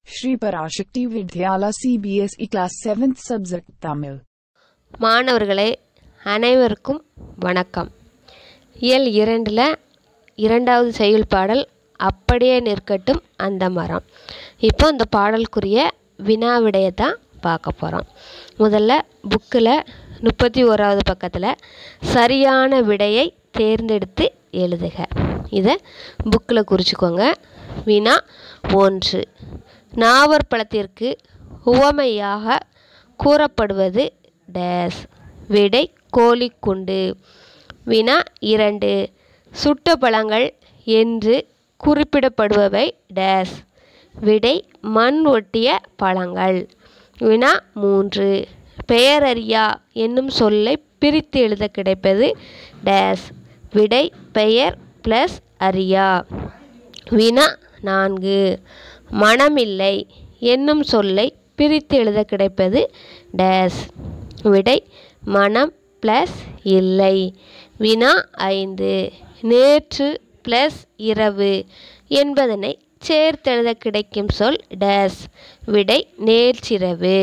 Shri Parashakti Vidyala CBSE Class 7th Subject Tamil. மாணவர்களே அனைவருக்கும் வணக்கம் இயல் இரண்டில் இரண்டாவது செய்யுள் பாடல் அப்படியே நிற்கட்டும் அந்த மரம் இப்போ இந்த பாடலுக்குரிய வினா விடையை தான் பார்க்க போகிறோம் முதல்ல புக்கில் முப்பத்தி ஓராவது பக்கத்தில் சரியான விடையை தேர்ந்தெடுத்து எழுதுக இதை புக்கில் குறிச்சிக்கோங்க வினா ஒன்று நாவற்பழத்திற்கு உவமையாக கூறப்படுவது டேஸ் விடை கோழிக்குண்டு வினா இரண்டு சுட்ட பழங்கள் என்று குறிப்பிடப்படுபவை டேஸ் விடை மண் ஒட்டிய பழங்கள் வினா மூன்று பெயரறியா என்னும் சொல்லை பிரித்து எழுத கிடைப்பது டேஸ் விடை பெயர் ப்ளஸ் அரியா வினா நான்கு மனமில்லை என்னும் சொல்லை பிரித்து எழுத கிடைப்பது டேஸ் விடை மனம் ப்ளஸ் இல்லை வினா ஐந்து நேற்று ப்ளஸ் இரவு என்பதனை சேர்த்தெழுத கிடைக்கும் சொல் டேஸ் விடை நேற்றிரவு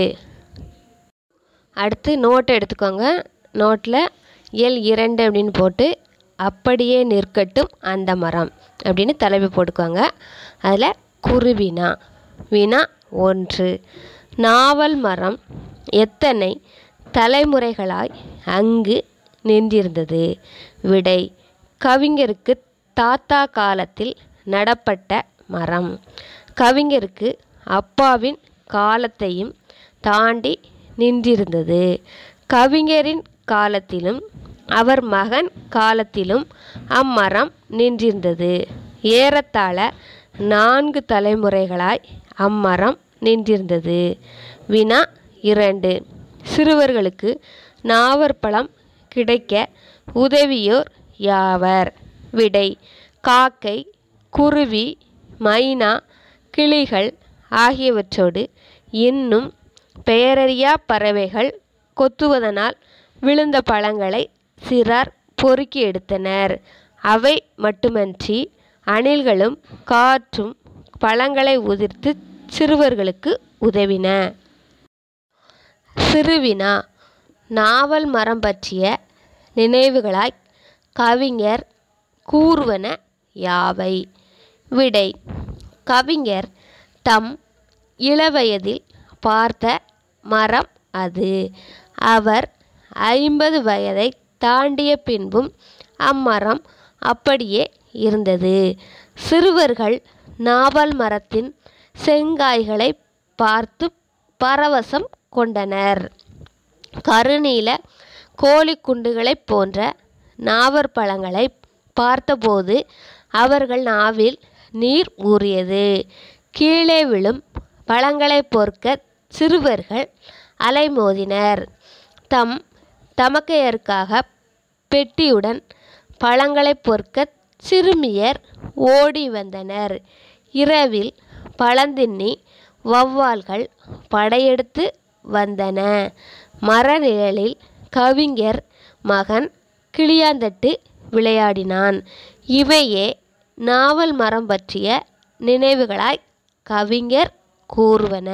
அடுத்து நோட் எடுத்துக்கோங்க நோட்டில் எல் இரண்டு அப்படின்னு போட்டு அப்படியே நிற்கட்டும் அந்த மரம் அப்படின்னு தலைப்பு போட்டுக்கோங்க அதில் குருவினா வினா ஒன்று நாவல் மரம் எத்தனை தலைமுறைகளாய் அங்கு நின்றிருந்தது விடை கவிஞருக்கு தாத்தா காலத்தில் நடப்பட்ட மரம் கவிஞருக்கு அப்பாவின் காலத்தையும் தாண்டி நின்றிருந்தது கவிஞரின் காலத்திலும் அவர் மகன் காலத்திலும் அம்மரம் நின்றிருந்தது ஏறத்தாழ நான்கு தலைமுறைகளாய் அம்மரம் நின்றிருந்தது வினா இரண்டு சிறுவர்களுக்கு நாவற்பழம் கிடைக்க உதவியோர் யாவர் விடை காக்கை குருவி மைனா கிளிகள் ஆகியவற்றோடு இன்னும் பெயரறியா பறவைகள் கொத்துவதனால் விழுந்த பழங்களை சிறார் பொறுக்கி எடுத்தனர் அவை மட்டுமன்றி அணில்களும் காற்றும் பழங்களை உதிர்த்து சிறுவர்களுக்கு உதவின சிறுவினா நாவல் மரம் பற்றிய நினைவுகளாய் கவிஞர் கூறுவன யாவை விடை கவிஞர் தம் இளவயதில் பார்த்த மரம் அது அவர் ஐம்பது வயதை தாண்டிய பின்பும் அம்மரம் அப்படியே இருந்தது சிறுவர்கள் நாவல் மரத்தின் செங்காய்களை பார்த்து பரவசம் கொண்டனர் கருநீல கோழிக்குண்டுகளைப் போன்ற நாவற்பழங்களை பார்த்தபோது அவர்கள் நாவில் நீர் ஊறியது கீழே விழும் பழங்களை பொறுக்க சிறுவர்கள் அலைமோதினர் தம் தமக்கையருக்காக பெட்டியுடன் பழங்களை பொறுக்க சிறுமியர் ஓடி வந்தனர் இரவில் பழந்தின்னி வௌவால்கள் படையெடுத்து வந்தன மரநிழலில் கவிஞர் மகன் கிளியாந்தட்டு விளையாடினான் இவையே நாவல் மரம் பற்றிய நினைவுகளாய் கவிஞர் கூறுவன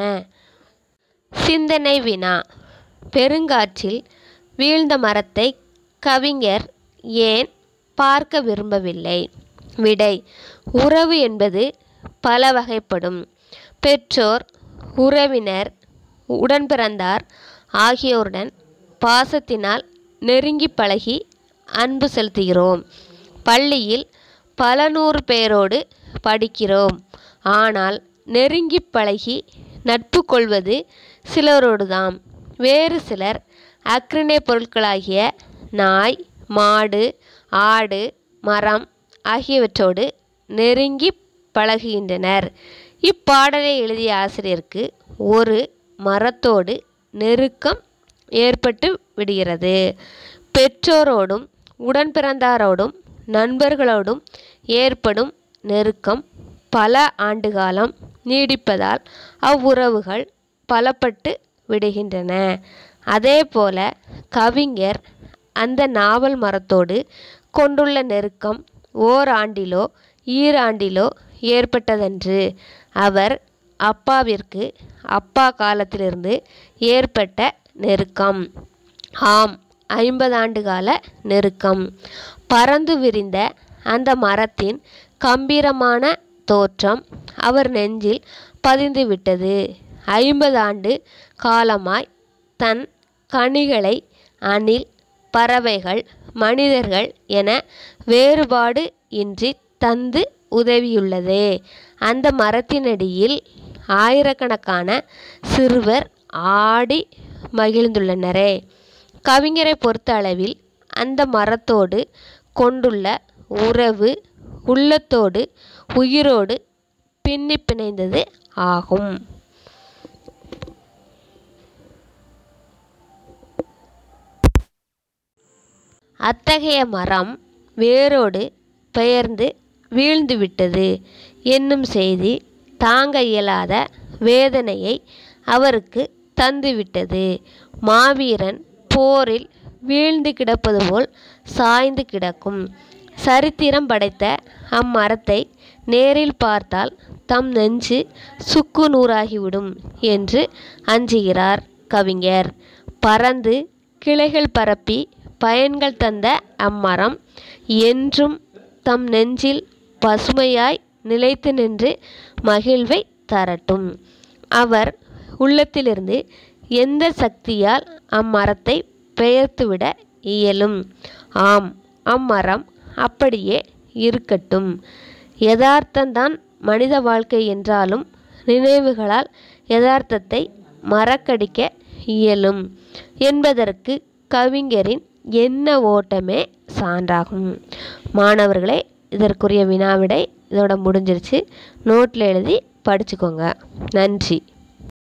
சிந்தனை வினா பெருங்காற்றில் வீழ்ந்த மரத்தை கவிஞர் ஏன் பார்க்க விரும்பவில்லை விடை உறவு என்பது பல வகைப்படும் பெற்றோர் உறவினர் உடன்பிறந்தார் ஆகியோருடன் பாசத்தினால் நெருங்கி பழகி அன்பு செலுத்துகிறோம் பள்ளியில் பல நூறு பேரோடு படிக்கிறோம் ஆனால் நெருங்கி பழகி நட்பு கொள்வது சிலரோடுதாம் வேறு சிலர் அக்ரிணை பொருட்களாகிய நாய் மாடு ஆடு மரம் ஆகியவற்றோடு நெருங்கி பழகுகின்றனர் இப்பாடலை எழுதிய ஆசிரியருக்கு ஒரு மரத்தோடு நெருக்கம் ஏற்பட்டு விடுகிறது பெற்றோரோடும் உடன்பிறந்தாரோடும் நண்பர்களோடும் ஏற்படும் நெருக்கம் பல ஆண்டுகாலம் நீடிப்பதால் அவ்வுறவுகள் பலப்பட்டு விடுகின்றன அதேபோல கவிஞர் அந்த நாவல் மரத்தோடு கொண்டுள்ள நெருக்கம் ஓராண்டிலோ ஈராண்டிலோ ஏற்பட்டதன்று அவர் அப்பாவிற்கு அப்பா காலத்திலிருந்து ஏற்பட்ட நெருக்கம் ஆம் ஐம்பதாண்டு கால நெருக்கம் பறந்து விரிந்த அந்த மரத்தின் கம்பீரமான தோற்றம் அவர் நெஞ்சில் பதிந்து விட்டது ஐம்பது ஆண்டு காலமாய் தன் கனிகளை அணில் பறவைகள் மனிதர்கள் என வேறுபாடு இன்றி தந்து உதவியுள்ளது அந்த மரத்தினடியில் ஆயிரக்கணக்கான சிறுவர் ஆடி மகிழ்ந்துள்ளனரே கவிஞரை பொறுத்த அளவில் அந்த மரத்தோடு கொண்டுள்ள உறவு உள்ளத்தோடு உயிரோடு பின்னி பிணைந்தது ஆகும் அத்தகைய மரம் வேரோடு பெயர்ந்து வீழ்ந்துவிட்டது என்னும் செய்தி தாங்க இயலாத வேதனையை அவருக்கு தந்துவிட்டது மாவீரன் போரில் வீழ்ந்து கிடப்பது போல் சாய்ந்து கிடக்கும் சரித்திரம் படைத்த அம்மரத்தை நேரில் பார்த்தால் தம் நெஞ்சு சுக்கு நூறாகிவிடும் என்று அஞ்சுகிறார் கவிஞர் பறந்து கிளைகள் பரப்பி பயன்கள் தந்த அம்மரம் என்றும் தம் நெஞ்சில் பசுமையாய் நிலைத்து நின்று மகிழ்வை தரட்டும் அவர் உள்ளத்திலிருந்து எந்த சக்தியால் அம்மரத்தை பெயர்த்துவிட இயலும் ஆம் அம்மரம் அப்படியே இருக்கட்டும் யதார்த்தந்தான் மனித வாழ்க்கை என்றாலும் நினைவுகளால் யதார்த்தத்தை மறக்கடிக்க இயலும் என்பதற்கு கவிஞரின் என்ன ஓட்டமே சான்றாகும் மாணவர்களே இதற்குரிய வினாவிடை இதோட முடிஞ்சிருச்சு நோட்டில் எழுதி படிச்சுக்கோங்க நன்றி